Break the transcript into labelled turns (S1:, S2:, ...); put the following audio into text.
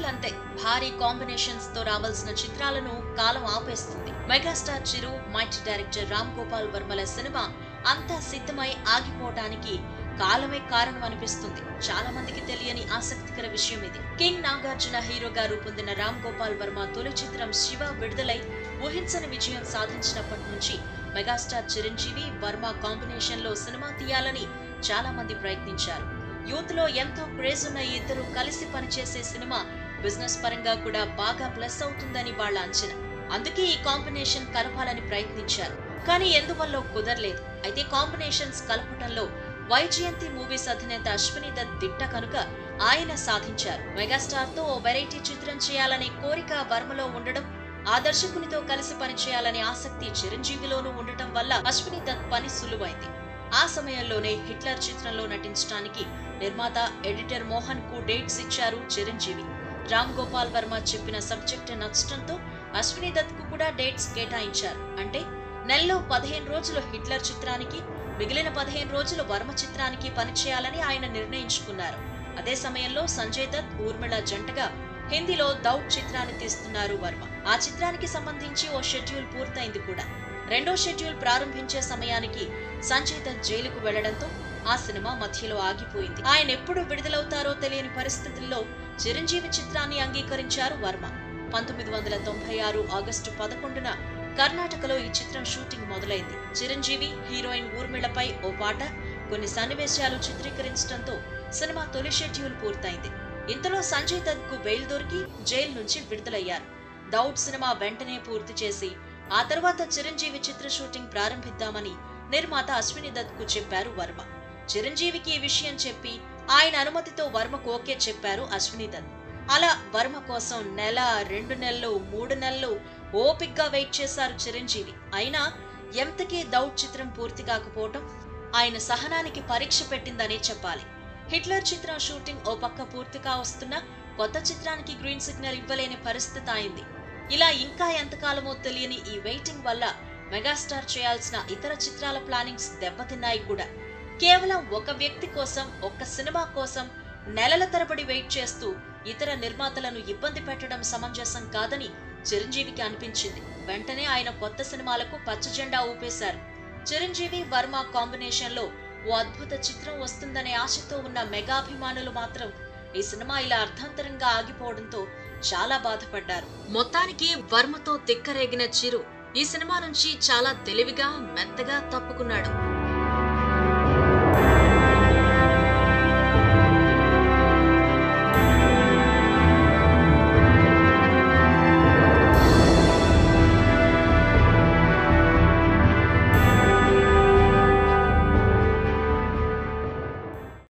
S1: అంతే భారీ కాంబినేషన్స్ తో రావాల్సిన చిత్రాలను కాలం ఆపేస్తుంది megastar Chiru might director Ram Gopal వర్మల సినిమా అంతా సిద్ధమై ఆగిపోవటానికి కాలమే కారణం అనిపిస్తుంది చాలా మందికి తెలియని ఆసక్తికర విషయం ఇది కింగ్ నాగార్జున హీరోగా రూపొందిన రామ్ గోపాల్ వర్మ తొలి చిత్రం శివ విడుదలై ఊహించని విజయం సాధించినప్పటి నుంచి మెగాస్టార్ చిరంజీవి వర్మ కాంబినేషన్ లో సినిమా తీయాలని చాలా మంది ప్రయత్నించారు యూత్ లో ఎంతో క్రేజ్ ఉన్న ఈ ఇద్దరు కలిసి పనిచేసే సినిమా బిజినెస్ పరంగా కూడా బాగా ప్లస్ అవుతుందని వాళ్ళ అంచనా అందుకే ఈ కాంబినేషన్ కలపాలని ప్రయత్నించారు కానీ ఎందువల్ల కుదరలేదు అయితే కాంబినేషన్స్ కలపటంలో వైజయంతి మూవీస్ అధినేత అశ్విని దత్ దిట్ట కనుక ఆయన సాధించారు మెగాస్టార్ తో ఓ వెరైటీ చిత్రం చేయాలనే కోరిక వర్మలో ఉండడం ఆ దర్శకునితో కలిసి పనిచేయాలనే ఆసక్తి చిరంజీవిలోనూ ఉండటం వల్ల అశ్విని దత్ పని సులువైంది ఆ సమయంలోనే హిట్లర్ చిత్రంలో నటించడానికి నిర్మాత ఎడిటర్ మోహన్ కు డేట్స్ ఇచ్చారు చిరంజీవి రామ్ గోపాల్ వర్మ చెప్పిన సబ్జెక్ట్ నచ్చడంతో అశ్విని దత్ కు కూడా డేట్స్ కేటాయించారు అంటే నెలలో పదిహేను రోజులు హిట్లర్ చిత్రానికి మిగిలిన పదిహేను రోజులు వర్మ చిత్రానికి పనిచేయాలని ఆయన నిర్ణయించుకున్నారు అదే సమయంలో సంజయ్ దత్ ఊర్మిళ జంటగా హిందీలో దౌడ్ చిత్రాన్ని తీస్తున్నారు వర్మ ఆ చిత్రానికి సంబంధించి ఓ షెడ్యూల్ పూర్తయింది కూడా రెండో షెడ్యూల్ ప్రారంభించే సమయానికి సంజయ్ దత్ జైలుకు వెళ్లడంతో ఆ సినిమా మధ్యలో ఆగిపోయింది ఆయన ఎప్పుడు విడుదలవుతారో తెలియని పరిస్థితుల్లో చిరంజీవి చిత్రాన్ని అంగీకరించారు వర్మ పంతొమ్మిది వందల తొంభై ఆరు ఆగస్టు పదకొండున కర్ణాటకలో ఈ చిత్రం షూటింగ్ మొదలైంది చిరంజీవి హీరోయిన్ ఊర్మిళపై ఓ పాట కొన్ని సన్నివేశాలు చిత్రీకరించడంతో సినిమా తొలి షెడ్యూల్ పూర్తయింది ఇంతలో సంజయ్ దత్ కు బెయిల్ దొరికి జైలు నుంచి విడుదలయ్యారు దౌడ్ సినిమా వెంటనే పూర్తి చేసి ఆ తర్వాత చిరంజీవి చిత్ర షూటింగ్ ప్రారంభిద్దామని నిర్మాత అశ్విని దత్ కు చెప్పారు వర్మ చిరంజీవికి ఈ విషయం చెప్పి ఆయన అనుమతితో వర్మకు ఓకే చెప్పారు అశ్విని దత్ అలా వర్మ కోసం నెల రెండు నెలలు మూడు నెలలు ఓపిగ్గా వెయిట్ చేశారు చిరంజీవి అయినా ఎంతకీ దౌడ్ చిత్రం పూర్తి కాకపోవటం ఆయన సహనానికి పరీక్ష పెట్టిందనే చెప్పాలి హిట్లర్ చిత్రం షూటింగ్ ఓ పక్క పూర్తిగా వస్తున్నా కొత్త చిత్రానికి గ్రీన్ సిగ్నల్ ఇవ్వలేని పరిస్థితి అయింది ఇలా ఇంకా ఎంతకాలమో తెలియని ఈ వెయిటింగ్ వల్ల మెగాస్టార్ చేయాల్సిన ఇతర చిత్రాల ప్లానింగ్స్ దెబ్బతిన్నాయి కూడా కేవలం ఒక వ్యక్తి కోసం ఒక్క సినిమా కోసం నెలల తరబడి వెయిట్ చేస్తూ ఇతర నిర్మాతలను ఇబ్బంది పెట్టడం సమంజసం కాదని చిరంజీవికి అనిపించింది వెంటనే ఆయన కొత్త సినిమాలకు పచ్చ జెండా ఊపేశారు చిరంజీవి వర్మ కాంబినేషన్ లో ఓ అద్భుత చిత్రం వస్తుందనే ఆశతో ఉన్న మెగాభిమానులు మాత్రం ఈ సినిమా ఇలా అర్ధాంతరంగా ఆగిపోవడంతో చాలా బాధపడ్డారు మొత్తానికి వర్మతో తిక్కరేగిన చిరు ఈ సినిమా నుంచి చాలా తెలివిగా మెత్తగా తప్పుకున్నాడు